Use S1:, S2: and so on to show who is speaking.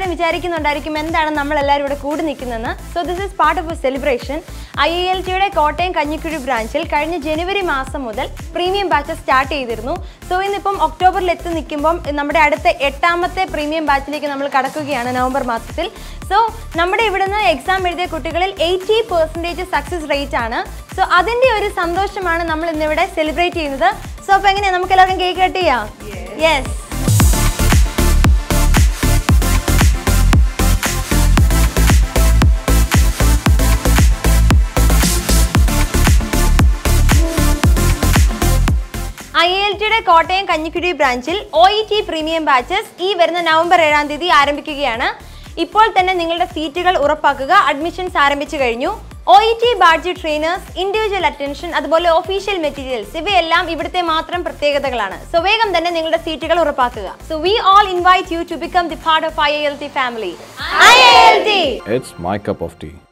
S1: എല്ലാവരും വിചാരിക്കുന്നുണ്ടായിരിക്കും എന്താണ് നമ്മൾ എല്ലാവരും ഇവിടെ കൂടി നിൽക്കുന്നതെന്ന് so this is part of a celebration I A L ടിയുടെ കോട്ടയം കഞ്ഞിക്കുഴി ബ്രാഞ്ചിൽ കഴിഞ്ഞ ജനുവരി മാസം മുതൽ പ്രീമിയം ബാച്ച് സ്റ്റാർട്ട് ചെയ്തിരുന്നു സോ ഇന്നിപ്പം ഒക്ടോബറിൽ എത്തി നിൽക്കുമ്പം നമ്മുടെ അടുത്ത എട്ടാമത്തെ പ്രീമിയം ബാച്ചിലേക്ക് നമ്മൾ കടക്കുകയാണ് നവംബർ മാസത്തിൽ സോ നമ്മുടെ ഇവിടുന്ന് എക്സാം എഴുതിയ കുട്ടികളിൽ എയ്റ്റി പെർസെൻറ്റേജ് സക്സസ് റേറ്റ് ആണ് സോ അതിൻ്റെ ഒരു സന്തോഷമാണ് നമ്മൾ ഇന്നിവിടെ സെലിബ്രേറ്റ് ചെയ്യുന്നത് സോ അപ്പോൾ എങ്ങനെയാണ് നമുക്ക് എല്ലാവർക്കും കേക്ക് കട്ട് ചെയ്യാം യെസ് ഐ എൽ ടിയുടെ കോട്ടയം കഞ്ഞിക്കുഴി ബ്രാഞ്ചിൽ O E T premium batches ഈ വരുന്ന നവംബർ ഏഴാം തീയതി ആരംഭിക്കുകയാണ് ഇപ്പോൾ തന്നെ നിങ്ങളുടെ സീറ്റുകൾ ഉറപ്പാക്കുക അഡ്മിഷൻസ് ആരംഭിച്ചു കഴിഞ്ഞു O E T badge trainers individual attention അതുപോലെ ഒഫീഷ്യൽ മെറ്റീരിയൽസ് ഇവയെല്ലാം ഇവിടുത്തെ മാത്രം പ്രത്യേകതകളാണ് സോ വേഗം തന്നെ നിങ്ങളുടെ സീറ്റുകൾ ഉറപ്പാക്കുക so we all invite you to become the part of I L T family I L T
S2: It's my cup of tea.